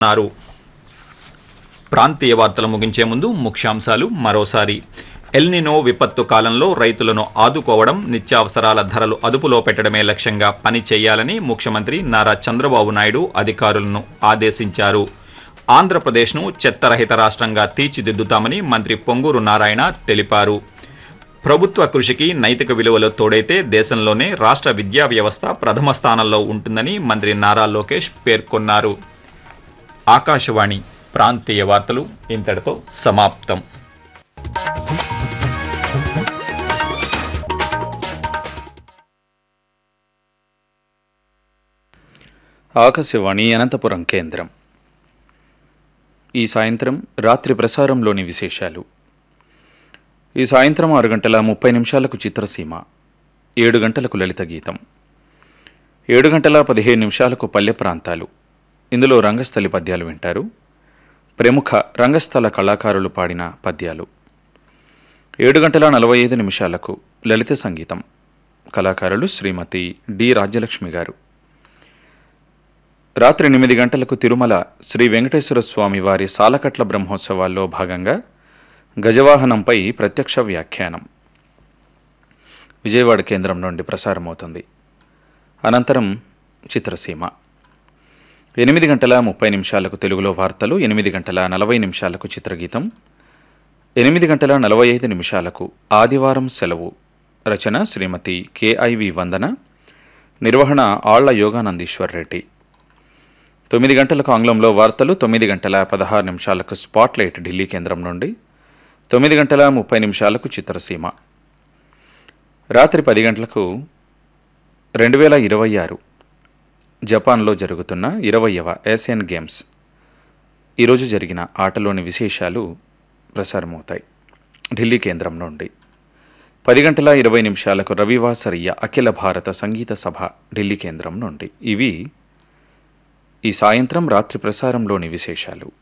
అన్నారు ప్రాంతీయ వార్తలు ముగించే ముందు ముఖ్యాంశాలు మరోసారి ఎల్నినో విపత్తు కాలంలో రైతులను ఆదుకోవడం నిత్యావసరాల ధరలు అదుపులో పెట్టడమే లక్ష్యంగా పని చేయాలని ముఖ్యమంత్రి నారా చంద్రబాబు నాయుడు అధికారులను ఆదేశించారు ఆంధ్రప్రదేశ్ను చెత్తరహిత రాష్ట్రంగా తీర్చిదిద్దుతామని మంత్రి పొంగూరు నారాయణ తెలిపారు ప్రభుత్వ కృషికి నైతిక విలువలు తోడైతే దేశంలోనే రాష్ట్ర విద్యా వ్యవస్థ ప్రథమ స్థానంలో ఉంటుందని మంత్రి నారా లోకేష్ పేర్కొన్నారు ఆకాశవాణి ప్రాంతీయ వార్తలు ఇంతటితో సమాప్తం ఆకాశవాణి అనంతపురం కేంద్రం ఈ సాయంత్రం రాత్రి ప్రసారంలోని విశేషాలు ఈ సాయంత్రం ఆరు గంటల ముప్పై నిమిషాలకు చిత్రసీమ ఏడు గంటలకు లలిత గీతం ఏడు గంటల పదిహేను నిమిషాలకు పల్లె ప్రాంతాలు ఇందులో రంగస్థలి పద్యాలు వింటారు ప్రముఖ రంగస్థల కళాకారులు పాడిన పద్యాలు ఏడు గంటల నలభై ఐదు నిమిషాలకు లలిత సంగీతం కళాకారులు శ్రీమతి డి రాజ్యలక్ష్మి గారు రాత్రి ఎనిమిది గంటలకు తిరుమల శ్రీ వెంకటేశ్వర స్వామి వారి సాలకట్ల బ్రహ్మోత్సవాల్లో భాగంగా గజవాహనంపై ప్రత్యక్ష వ్యాఖ్యానం విజయవాడ కేంద్రం నుండి ప్రసారమవుతుంది అనంతరం చిత్రసీమ ఎనిమిది గంటల ముప్పై నిమిషాలకు తెలుగులో వార్తలు ఎనిమిది గంటల నలభై నిమిషాలకు చిత్రగీతం ఎనిమిది గంటల నలభై ఐదు నిమిషాలకు ఆదివారం సెలవు రచన శ్రీమతి కెఐవి వందన నిర్వహణ ఆళ్ల యోగానందీశ్వర్ రెడ్డి తొమ్మిది గంటలకు ఆంగ్లంలో వార్తలు తొమ్మిది గంటల పదహారు నిమిషాలకు స్పాట్లైట్ ఢిల్లీ కేంద్రం నుండి తొమ్మిది గంటల ముప్పై నిమిషాలకు చిత్రసీమ రాత్రి పది గంటలకు రెండు వేల ఇరవై ఆరు జపాన్లో జరుగుతున్న ఇరవయవ ఏషియన్ గేమ్స్ ఈరోజు జరిగిన ఆటలోని విశేషాలు ప్రసారమవుతాయి ఢిల్లీ కేంద్రం నుండి పది గంటల ఇరవై నిమిషాలకు రవివాసరియ అఖిల భారత సంగీత సభ ఢిల్లీ కేంద్రం నుండి ఇవి ఈ సాయంత్రం రాత్రి ప్రసారంలోని విశేషాలు